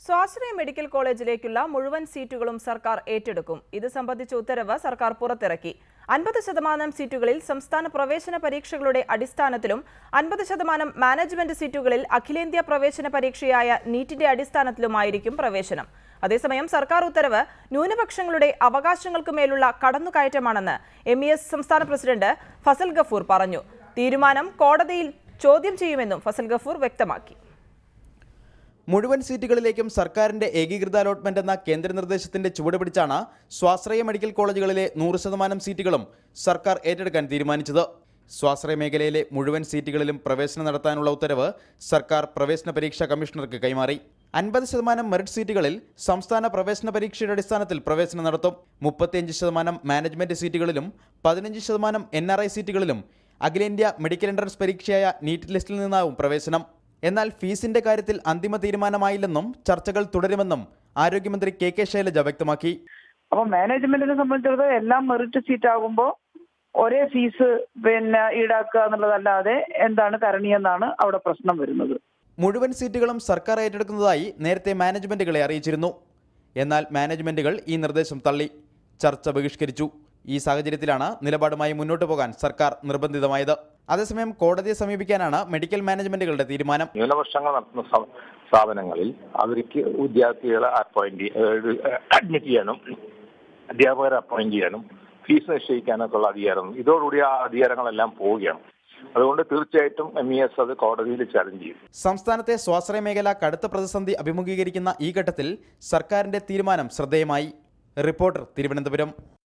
സ്വാശ്രയ മെഡിക്കൽ കോളേജിലേക്കുള്ള മുഴുവൻ സീറ്റുകളും സർക്കാർ ഏറ്റെടുക്കും ഇത് സംബന്ധിച്ച ഉത്തരവ് സർക്കാർ പുറത്തിറക്കി അൻപത് ശതമാനം സീറ്റുകളിൽ സംസ്ഥാന പ്രവേശന പരീക്ഷകളുടെ അടിസ്ഥാനത്തിലും അൻപത് ശതമാനം മാനേജ്മെന്റ് സീറ്റുകളിൽ അഖിലേന്ത്യാ പ്രവേശന പരീക്ഷയായ നീറ്റിന്റെ അടിസ്ഥാനത്തിലുമായിരിക്കും പ്രവേശനം അതേസമയം സർക്കാർ ഉത്തരവ് ന്യൂനപക്ഷങ്ങളുടെ അവകാശങ്ങൾക്ക് മേലുള്ള കടന്നുകയറ്റമാണെന്ന് എം ഇ എസ് സംസ്ഥാന പ്രസിഡന്റ് ഫസൽ ഗഫൂർ പറഞ്ഞു തീരുമാനം കോടതിയിൽ ചോദ്യം ചെയ്യുമെന്നും ഫസൽ ഗഫൂർ വ്യക്തമാക്കി മുഴുവൻ സീറ്റുകളിലേക്കും സർക്കാരിന്റെ ഏകീകൃത അലോട്ട്മെന്റ് എന്ന കേന്ദ്ര നിർദ്ദേശത്തിന്റെ ചുവട് പിടിച്ചാണ് സ്വാശ്രയ മെഡിക്കൽ കോളേജുകളിലെ നൂറ് ശതമാനം സീറ്റുകളും സർക്കാർ ഏറ്റെടുക്കാൻ തീരുമാനിച്ചത് സ്വാശ്രയ മേഖലയിലെ മുഴുവൻ സീറ്റുകളിലും പ്രവേശനം നടത്താനുള്ള ഉത്തരവ് സർക്കാർ പ്രവേശന പരീക്ഷാ കമ്മീഷണർക്ക് കൈമാറി അൻപത് ശതമാനം മെറിറ്റ് സീറ്റുകളിൽ സംസ്ഥാന പ്രവേശന പരീക്ഷയുടെ അടിസ്ഥാനത്തിൽ പ്രവേശനം നടത്തും മുപ്പത്തിയഞ്ച് ശതമാനം മാനേജ്മെന്റ് സീറ്റുകളിലും പതിനഞ്ച് ശതമാനം എൻ ആർ ഐ സീറ്റുകളിലും അഖിലേന്ത്യാ മെഡിക്കൽ എൻട്രൻസ് പരീക്ഷയായ നീറ്റ് ലിസ്റ്റിൽ നിന്നാവും പ്രവേശനം എന്നാൽ ഫീസിന്റെ കാര്യത്തിൽ അന്തിമ തീരുമാനമായില്ലെന്നും ചർച്ചകൾ തുടരുമെന്നും ആരോഗ്യമന്ത്രി കെ കെ ശൈലജ വ്യക്തമാക്കി അപ്പൊ മാനേജ്മെന്റിനെ സംബന്ധിച്ചിടത്തോളം എല്ലാം മെറിറ്റ് സീറ്റ് ആകുമ്പോൾ ഒരേ ഫീസ് പിന്നെ ഈടാക്കുക എന്നുള്ളതല്ലാതെ എന്താണ് കരണീയെന്നാണ് അവിടെ പ്രശ്നം വരുന്നത് മുഴുവൻ സീറ്റുകളും സർക്കാർ ഏറ്റെടുക്കുന്നതായി നേരത്തെ മാനേജ്മെന്റുകളെ അറിയിച്ചിരുന്നു എന്നാൽ മാനേജ്മെന്റുകൾ ഈ നിർദ്ദേശം തള്ളി ചർച്ച ബഹിഷ്കരിച്ചു ഈ സാഹചര്യത്തിലാണ് നിലപാടുമായി മുന്നോട്ട് പോകാൻ സർക്കാർ നിർബന്ധിതമായത് അതേസമയം കോടതിയെ സമീപിക്കാനാണ് മെഡിക്കൽ മാനേജ്മെന്റുകളുടെ തീരുമാനം ന്യൂനപക്ഷങ്ങൾ നടത്തുന്ന സ്ഥാ- സ്ഥാപനങ്ങളിൽ അവർക്ക് വിദ്യാർത്ഥികളെ അപ്പോയിന്റ് അഡ്മിറ്റ് ചെയ്യാനും അധ്യാപകരെ അപ്പോയിന്റ് ചെയ്യാനും ഫീസ് നിശ്ചയിക്കാനൊക്കെ ഉള്ള അധികാരം ഇതോടുകൂടി ആ അധികാരങ്ങളെല്ലാം പോവുകയാണ് അതുകൊണ്ട് തീർച്ചയായിട്ടും എം ഇ എസ് അത് കോടതിയിൽ ചലഞ്ച് ചെയ്യും സംസ്ഥാനത്തെ സ്വാശ്രയ മേഖല കടുത്ത പ്രതിസന്ധി അഭിമുഖീകരിക്കുന്ന ഈ ഘട്ടത്തിൽ സർക്കാരിന്റെ തീരുമാനം ശ്രദ്ധേയമായി റിപ്പോർട്ടർ തിരുവനന്തപുരം